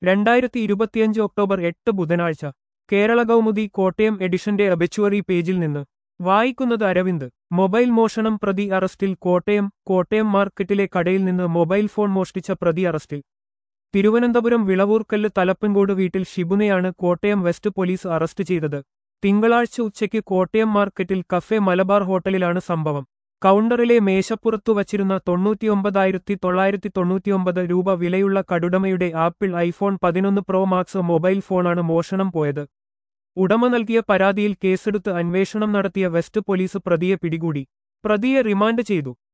രണ്ടായിരത്തി ഇരുപത്തിയഞ്ച് ഒക്ടോബർ എട്ട് ബുധനാഴ്ച കേരള കൗമുദി കോട്ടയം എഡിഷന്റെ അബിച്ചുവറി പേജിൽ നിന്ന് വായിക്കുന്നത് അരവിന്ദ് മൊബൈൽ മോഷണം പ്രതി അറസ്റ്റിൽ കോട്ടയം കോട്ടയം മാർക്കറ്റിലെ കടയിൽ നിന്ന് മൊബൈൽ ഫോൺ മോഷ്ടിച്ച പ്രതി അറസ്റ്റിൽ തിരുവനന്തപുരം വിളവൂർക്കല്ല് തലപ്പൻകോട് വീട്ടിൽ ഷിബുനെയാണ് കോട്ടയം വെസ്റ്റ് പോലീസ് അറസ്റ്റ് ചെയ്തത് തിങ്കളാഴ്ച ഉച്ചയ്ക്ക് കോട്ടയം മാർക്കറ്റിൽ കഫേ മലബാർ ഹോട്ടലിലാണ് സംഭവം കൗണ്ടറിലെ മേശപ്പുറത്തു വച്ചിരുന്ന തൊണ്ണൂറ്റിയൊമ്പതായിരത്തി തൊള്ളായിരത്തി തൊണ്ണൂറ്റിയൊമ്പത് രൂപ വിലയുള്ള കടുടമയുടെ ആപ്പിൾ ഐഫോൺ പതിനൊന്ന് പ്രോ മാക്സ് മൊബൈൽ ഫോണാണ് മോഷണം പോയത് ഉടമ നൽകിയ പരാതിയിൽ കേസെടുത്ത് അന്വേഷണം നടത്തിയ വെസ്റ്റ് പോലീസ് പ്രതിയെ പിടികൂടി പ്രതിയെ റിമാൻഡ് ചെയ്തു